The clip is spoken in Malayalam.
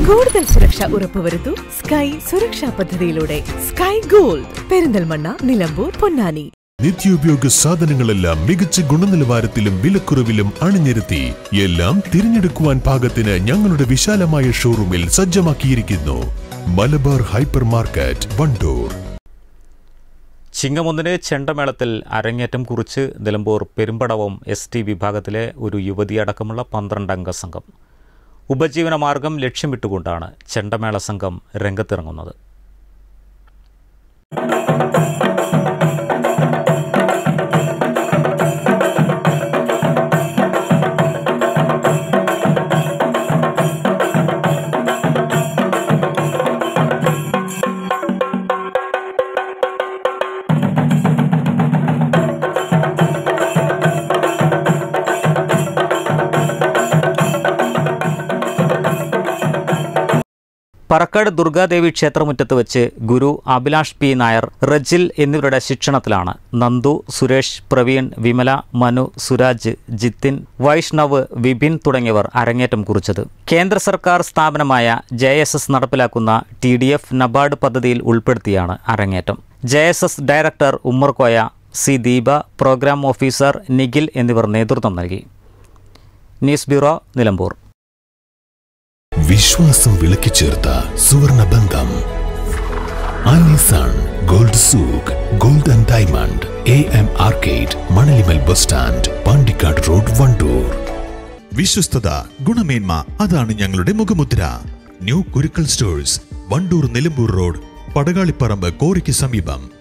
കൂടുതൽ സുരക്ഷ ഉറപ്പുവരുത്തൂ സ്കൈ സുരക്ഷാ പദ്ധതിയിലൂടെ സ്കൈ ഗോൾഡ് പെരിന്തൽമണ്ണ നിലമ്പൂർ പൊന്നാനി നിത്യോപയോഗ സാധനങ്ങളെല്ലാം മികച്ച ഗുണനിലവാരത്തിലും വിലക്കുറവിലും അണിനിരത്തി എല്ലാം തിരഞ്ഞെടുക്കുവാൻ പാകത്തിന് ഞങ്ങളുടെ വിശാലമായ ഷോറൂമിൽ സജ്ജമാക്കിയിരിക്കുന്നു മലബാർ ഹൈപ്പർ മാർക്കറ്റ് വണ്ടൂർ ചിങ്ങമൊന്നിന് ചെണ്ടമേളത്തിൽ അരങ്ങേറ്റം കുറിച്ച് നിലമ്പൂർ പെരുമ്പടവം എസ് ടി വിഭാഗത്തിലെ ഒരു യുവതിയടക്കമുള്ള പന്ത്രണ്ടംഗ സംഘം ഉപജീവന മാർഗം ലക്ഷ്യമിട്ടുകൊണ്ടാണ് ചെണ്ടമേള സംഘം രംഗത്തിറങ്ങുന്നത് പറക്കാട് ദുർഗാദേവി ക്ഷേത്രമുറ്റത്ത് വെച്ച് ഗുരു അഭിലാഷ് പി നായർ റജിൽ എന്നിവരുടെ ശിക്ഷണത്തിലാണ് നന്ദു സുരേഷ് പ്രവീൺ വിമല മനു സുരാജ് ജിത്തിൻ വൈഷ്ണവ് വിപിൻ തുടങ്ങിയവർ അരങ്ങേറ്റം കുറിച്ചത് കേന്ദ്ര സർക്കാർ സ്ഥാപനമായ ജെ എസ് എസ് നടപ്പിലാക്കുന്ന ടി ഡി എഫ് നബാർഡ് പദ്ധതിയിൽ ഉൾപ്പെടുത്തിയാണ് അരങ്ങേറ്റം J S S director Ummerkoya C Deepa programme officer Nikhil എന്നിവർ നേതൃത്വം നൽകി ന്യൂസ് ബ്യൂറോ നിലമ്പൂർ വിശ്വാസം വിളക്കിച്ചേർത്ത സുവർണ ബന്ധം ആലിസാൺ gold souk gold and diamond A M arcade Manalimal bus stand Pandikkad road Wandoor വിശ്വസ്തത ഗുണമേന്മ അതാണ് ഞങ്ങളുടെ മുഖമുദ്ര new Kurukkal stores Wandoor Nilambur road പടകാളിപ്പറമ്പ് കോറിക്ക് സമീപം